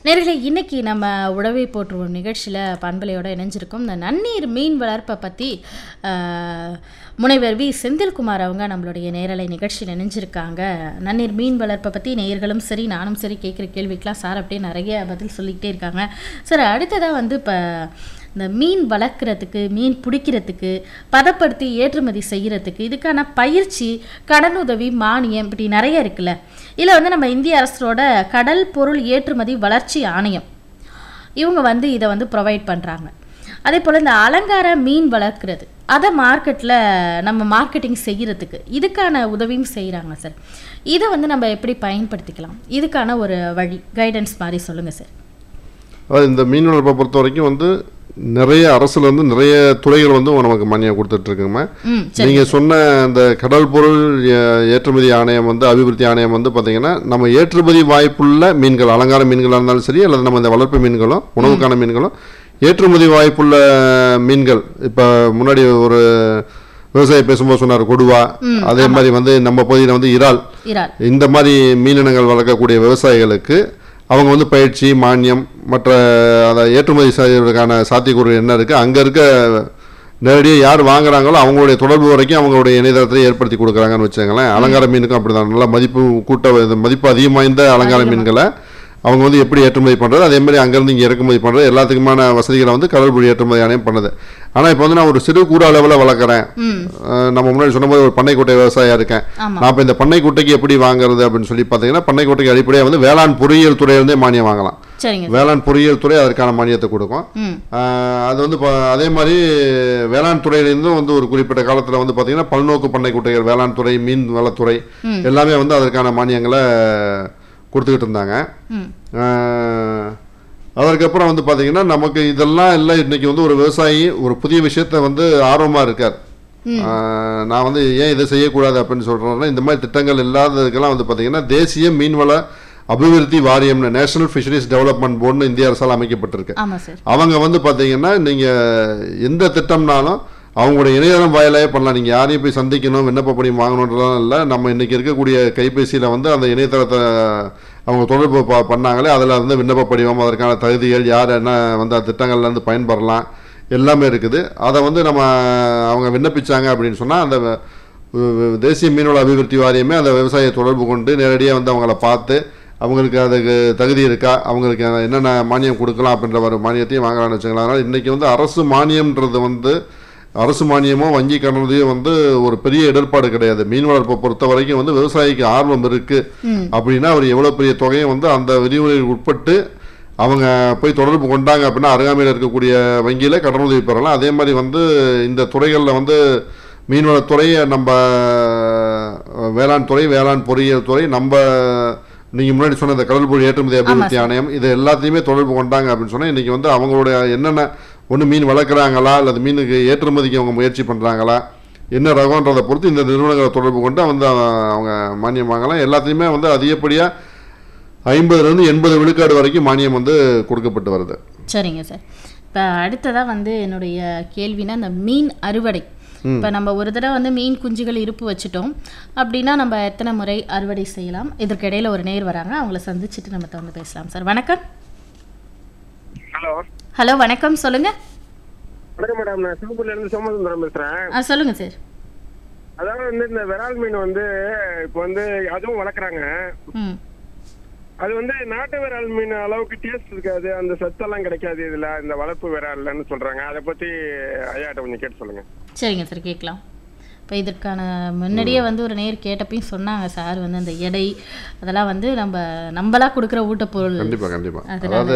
நேர்களே இன்னைக்கு நம்ம உழவை போற்றுவோம் நிகழ்ச்சியில் பண்பலையோட இணைஞ்சிருக்கோம் இந்த நன்னீர் மீன் வளர்ப்பை பற்றி முனைவர் வி செந்தில்குமார் அவங்க நம்மளுடைய நேரலை நிகழ்ச்சியில் இணைஞ்சிருக்காங்க நன்னீர் மீன் வளர்ப்பை பற்றி நேயர்களும் சரி நானும் சரி கேட்குற கேள்விக்கெலாம் சார் அப்படியே நிறைய பதில் சொல்லிக்கிட்டே இருக்காங்க சார் அடுத்ததாக வந்து இப்போ இந்த மீன் வளர்க்குறதுக்கு மீன் பிடிக்கிறதுக்கு பதப்படுத்தி ஏற்றுமதி செய்கிறதுக்கு இதுக்கான பயிற்சி கடனுதவி மானியம் இப்படி நிறைய இருக்குல்ல இதில் வந்து நம்ம இந்திய அரசோட கடல் பொருள் ஏற்றுமதி வளர்ச்சி ஆணையம் இவங்க வந்து இதை வந்து ப்ரொவைட் பண்ணுறாங்க அதே போல் இந்த அலங்கார மீன் வளர்க்குறது அதை மார்க்கெட்டில் நம்ம மார்க்கெட்டிங் செய்கிறதுக்கு இதுக்கான உதவியும் செய்கிறாங்க சார் இதை வந்து நம்ம எப்படி பயன்படுத்திக்கலாம் இதுக்கான ஒரு வழி கைடன்ஸ் மாதிரி சொல்லுங்கள் சார் அதாவது இந்த மீன் வளர்ப்பை பொறுத்த வரைக்கும் வந்து நிறைய அரசுல வந்து நிறைய துறைகள் வந்து நமக்கு மானியம் கொடுத்துட்டு இருக்குங்க ம் சரி நீங்க சொன்ன அந்த கடல் பொருள் ஏ- ஏற்றுமதி ஆணையம் வந்து அபிவிருத்தி ஆணையம் வந்து பாத்தீங்கன்னா நம்ம ஏற்றுமதி வாய்ப்புள்ள மீன்கள் அலங்கார மீன்களாக இருந்தாலும் சரி அல்லது நம்ம இந்த வளர்ப்பு மீன்களும் உணவுக்கான மீன்களும் ஏற்றுமதி வாய்ப்புள்ள மீன்கள் இப்போ முன்னாடி ஒரு விவசாயி பேசும்போது சொன்னார் கொடுவா அதே மாதிரி வந்து நம்ம பகுதியில் வந்து இறால் இறால் இந்த மாதிரி மீனினங்கள் வளர்க்கக்கூடிய விவசாயிகளுக்கு அவங்க வந்து பயிற்சி மானியம் மற்ற அதை ஏற்றுமதி செய்வதற்கான சாத்தியக்கூறு என்ன இருக்குது அங்கே இருக்க நேரடியாக யார் வாங்குறாங்களோ அவங்களுடைய தொடர்பு வரைக்கும் அவங்களுடைய இணையதளத்தில் ஏற்படுத்தி கொடுக்குறாங்கன்னு வச்சுக்கோங்களேன் அலங்கார மீனுக்கும் அப்படி தான் நல்லா மதிப்பு கூட்ட இது மதிப்பு அதிகம் வாய்ந்த அலங்கார மீன்களை அவங்க வந்து எப்படி ஏற்றுமதி பண்ணுறது அதே மாதிரி அங்கேருந்து இங்கே இறக்குமதி பண்ணுறது எல்லாத்துக்குமான வசதிகளை வந்து கடல்புழி ஏற்றுமதி ஆணையம் பண்ணுது ஆனால் இப்போ வந்து நான் ஒரு சிறு கூற அளவில் வளர்க்குறேன் ம் அஹ் நம்ம முன்னாடி சொன்ன மாதிரி ஒரு பண்ணைக்குட்டை விவசாயியா இருக்கேன் ஆமா. நான் இப்போ இந்த பண்ணைக்குட்டைக்கு எப்படி வாங்குறது அப்படின்னு சொல்லி பார்த்தீங்கன்னா பண்ணைக்குட்டைக்கு அடிப்படையாக வந்து வேளாண் பொறியியல் துறையிலிருந்தே மானியம் வாங்கலாம் சரிங்க சார் வேளாண் பொறியியல் துறை அதற்கான மானியத்தை கொடுக்கும் ம் அஹ் அது வந்து ப- அதே மாதிரி வேளாண் துறையிலிருந்தும் வந்து ஒரு குறிப்பிட்ட காலத்தில் வந்து பார்த்தீங்கன்னா பல்நோக்கு பண்ணைக்குட்டைகள் வேளாண் துறை மீன் வளத்துறை ம். எல்லாமே வந்து அதற்கான மானியங்களை கொடுத்துக்கிட்டு இருந்தாங்க ம் ஆஹ் அதற்கப்புறம் வந்து பார்த்தீங்கன்னா நமக்கு இதெல்லாம் இல்லை இன்னைக்கு வந்து ஒரு விவசாயி ஒரு புதிய விஷயத்த வந்து ஆர்வமாக இருக்கார் ஆஹ் நான் வந்து ஏன் இதை செய்யக்கூடாது அப்படின்னு சொல்கிறேன்னா இந்த மாதிரி திட்டங்கள் இல்லாததுக்கெல்லாம் வந்து பார்த்தீங்கன்னா தேசிய மீன்வள அபிவிருத்தி வாரியம்னு நேஷனல் ஃபிஷரிஸ் டெவலப்மெண்ட் போர்டுன்னு இந்திய அரசால் அமைக்கப்பட்டிருக்கு ஆமாம் சார் அவங்க வந்து பார்த்தீங்கன்னா நீங்கள் எந்த திட்டம்னாலும் அவங்களுடைய இணையதளம் வாயிலாவே பண்ணலாம் நீங்கள் யாரையும் போய் சந்திக்கணும் விண்ணப்ப பண்ணி வாங்கணுன்றதுலாம் இல்லை நம்ம இன்றைக்கி இருக்கக்கூடிய கைபேசியில் வந்து அந்த இணையதளத்தை அவங்க தொடர்பு ப பண்ணாங்களே அதில் வந்து விண்ணப்ப படிவம் அதற்கான தகுதிகள் யார் என்ன வந்து அந்த திட்டங்கள்லேருந்து பயன்பெறலாம் எல்லாமே இருக்குது அதை வந்து நம்ம அவங்க விண்ணப்பிச்சாங்க அப்படின்னு சொன்னால் அந்த வ- வ- தேசிய மீன்வள அபிவிருத்தி வாரியமே அந்த விவசாயியை தொடர்பு கொண்டு நேரடியாக வந்து அவங்கள பார்த்து அவங்களுக்கு அதுக்கு தகுதி இருக்கா அவங்களுக்கு என்னென்ன மானியம் கொடுக்கலாம் அப்படின்ற ஒரு மானியத்தையும் வாங்கலாம்னு வச்சுக்கலாம் அதனால் இன்றைக்கி வந்து அரசு மானியம்ன்றது வந்து அரசு மானியமோ வங்கி கடனுதையோ வந்து ஒரு பெரிய இடர்பாடு கிடையாது மீன் வளர்ப்பை பொறுத்த வரைக்கும் வந்து விவசாயிக்கு ஆர்வம் இருக்குது அப்படின்னா அவர் எவ்வளோ பெரிய தொகையை வந்து அந்த விதிமுறைகளுக்கு உட்பட்டு அவங்க போய் தொடர்பு கொண்டாங்க அப்படின்னா அருகாமையில் இருக்கக்கூடிய வங்கியில் கடனுதவி பெறலாம் அதே மாதிரி வந்து இந்த துறைகளில் வந்து மீன்வளத்துறை நம்ம அஹ், வேளாண் துறை வேளாண் பொறியியல் துறை நம்ம நீங்கள் முன்னாடி சொன்ன இந்த கடல்பொழி ஏற்றுமதி அபிவிருத்தி ஆணையம் இது எல்லாத்தையுமே தொடர்பு கொண்டாங்க அப்படின்னு சொன்னால் இன்றைக்கி வந்து அவங்களுடைய என்னென்ன ஒன்று மீன் வளர்க்குறாங்களா அல்லது மீனுக்கு ஏற்றுமதிக்கு அவங்க முயற்சி பண்ணுறாங்களா என்ன ரகம்ன்றதை பொறுத்து இந்த நிறுவனங்களை தொடர்பு கொண்டு வந்து அஹ், அவங்க மானியம் வாங்கலாம் எல்லாத்தையுமே வந்து அதிகப்படியாக ஐம்பதுலேருந்து எண்பது விழுக்காடு வரைக்கும் மானியம் வந்து கொடுக்கப்பட்டு வருது சரிங்க சார் இப்போ அடுத்ததாக வந்து என்னுடைய கேள்வினா இந்த மீன் அறுவடை இப்போ நம்ம ஒரு தடவை வந்து மீன் குஞ்சுகள் இருப்பு வச்சுட்டோம் அப்படின்னா நம்ம எத்தனை முறை அறுவடை செய்யலாம் இதற்கிடையில் ஒரு நேர் வராங்க அவங்கள சந்திச்சுட்டு நம்ம தொடர்ந்து பேசலாம் சார் வணக்கம் ஹலோ ஹலோ வணக்கம் சொல்லுங்கள் வணக்கம் மேடம் நான் சிவபுரில இருந்து சோமசுந்தரம் பேசுறேன் ஆ சொல்லுங்கள் சார் அதாவது வந்து இந்த விரால் மீன் வந்து இப்போ வந்து அதுவும் வளர்க்குறாங்க ம் அது வந்து நாட்டு விரால் மீன் அளவுக்கு டேஸ்ட் இருக்காது அந்த சத்தெல்லாம் கிடைக்காது இதுல இந்த வளர்ப்பு விரால்னு சொல்றாங்க அதை பத்தி ஐயாட்ட கொஞ்சம் கேட்டு சொல்லுங்க சரிங்க சார் கேட்கலாம் இப்போ இதற்கான முன்னாடியே வந்து ஒரு நேர் கேட்டப்பையும் சொன்னாங்க சார் வந்து அந்த எடை அதெல்லாம் வந்து நம்ம நம்மளா கொடுக்குற ஊட்டப்பொருள் கண்டிப்பாக கண்டிப்பாக அதனால அதாவது